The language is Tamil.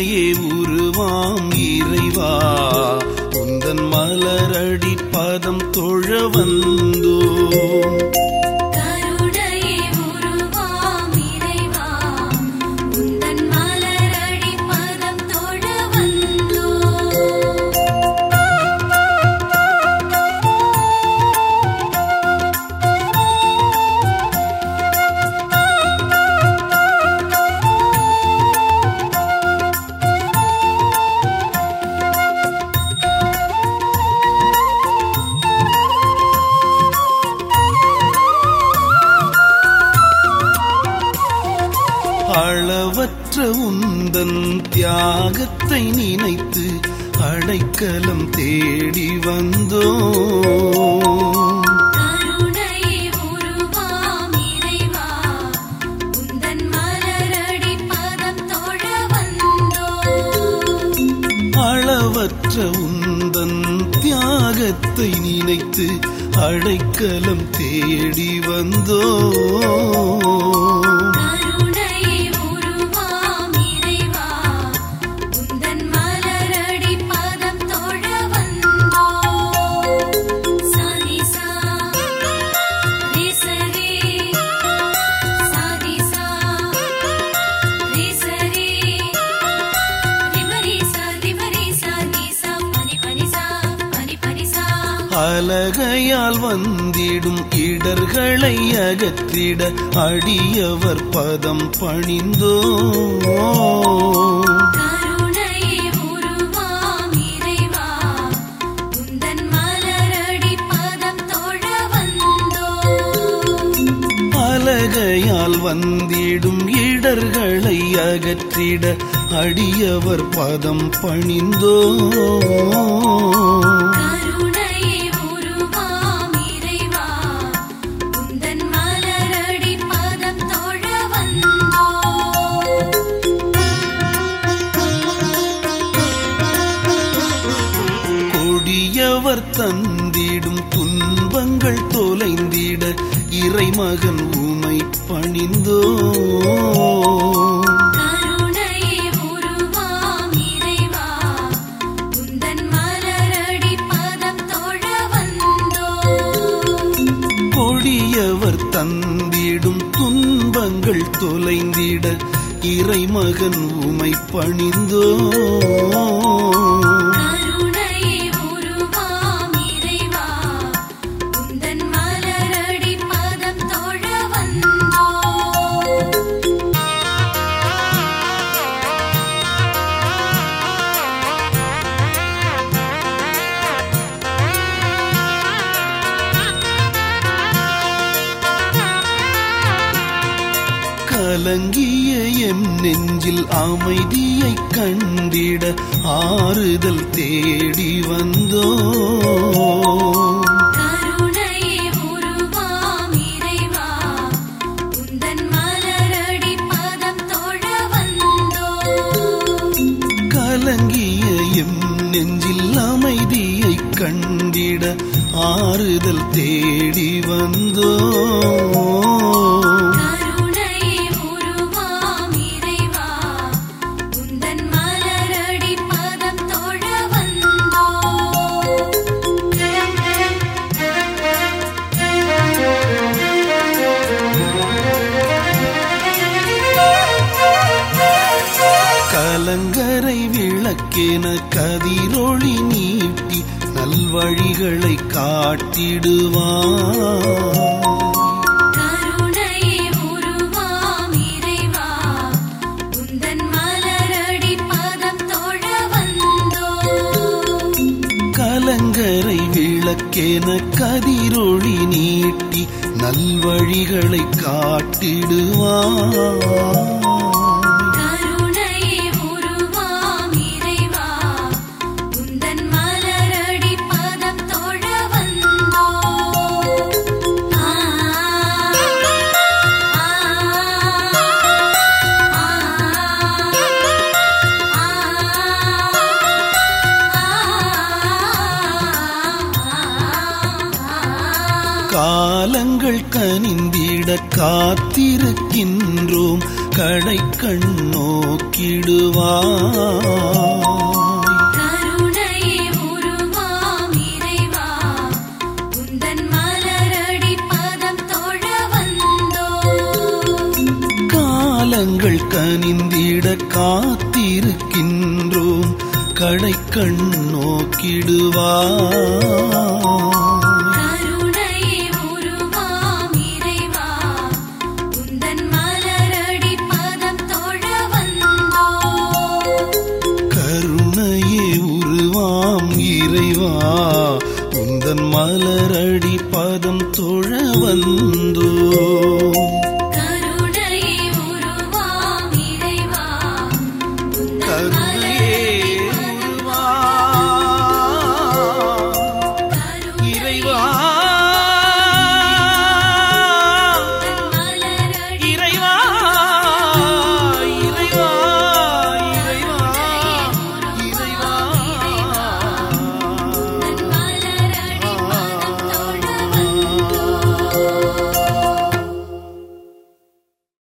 கருணையே உருவாம் இறைவா உந்தன் மலரடி பதம் தொழ வந்தோம் கருணையே உருவாம் இறைவா உந்தன் மலரடி பதம் தொழ வந்தோம் அளவற்ற உந்தன் தியாகத்தை நினைத்து அடைக்கலம் தேடி வந்தோம் கருணையே உருவாம் இறைவா உந்தன் மலரடி பதம் தொழ வந்தோம் அளவற்ற உந்தன் தியாகத்தை நினைத்து அடைக்கலம் தேடி வந்தோம் கருணையே உருவாம் இறைவா உந்தன் மலரடி பதம் தொழ வந்தோம் சானிசா ரேசரே சானிசா ரேசரே ரிமரிசா ரிமரிசா நீசா பனி பனிசா பனி பனிசா அலகையால் வந்திடும் இடர்களை அகற்றிட அடியவர் பதம் பணிந்தோ கருணையே உருவாம் இறைவா உந்தன் மலரடி பதம் தொழ வந்தோம் அலகையால் வந்திடும் இடர்களை அகற்றிட அடியவர் பதம் பணிந்தோ கருணையே உருவாம் இறைவா உந்தன் மலரடி பதம் தொழ வந்தோம் கொடியவர் தந்திடும் துன்பங்கள் தொலைந்திட இறைமகன் உமை பணிந்தோ கருணையே உருவாம் இறைவா உந்தன் மலரடி பதம் தொழ வந்தோம் கொடியவர் தந்திடும் துன்பங்கள் தொலைந்திட இறைமகன் உமை பணிந்தோ கருணையே உருவாம் இறைவா உந்தன் மலரடி பதம் தொழ வந்தோம் கலங்கிய எம் நெஞ்சில் அமைதியை கண்டிட ஆறுதல் தேடி வந்தோ கருணையே உருவாம் இறைவா உந்தன் மலரடி பதம் தொழ வந்தோம் கலங்கிய எம் நெஞ்சில் அமைதியை கண்டிட ஆறுதல் தேடி வந்தோ கருணையே உருவாம் இறைவா உந்தன் மலரடி பதம் தொழ வந்தோம் கலங்கரை விளக்கென கதிரொளி நீட்டி நல்வழிகளை காட்டிடுவான் கருணையே உருவாம் இறைவா உந்தன் மலரடி பதம் தொழ வந்தோம் கலங்கரை விளக்கென கதிரொளி நீட்டி நல்வழிகளை காட்டிடுவான் கருணையே உருவாம் இறைவா உந்தன் மலரடி பதம் தொழ வந்தோம் ஆ கால காலங்கள் கனிந்திட காத்திருக்கின்றோம் கடை கண்ணோக்கிடுவாய் கருணையே உருவாம் இறைவா உந்தன் மலரடி பதம் தொழ வந்தோம் காலங்கள் கனிந்திட காத்திருக்கின்றோம் கடை கண்ணோக்கிடுவாய் கருணையே உருவாம் இறைவா உந்தன் மலரடி பதம் தொழ வந்தோம் கருணையே உருவாம் இறைவா உந்தன் மலரடி பதம் தொழ வந்தோ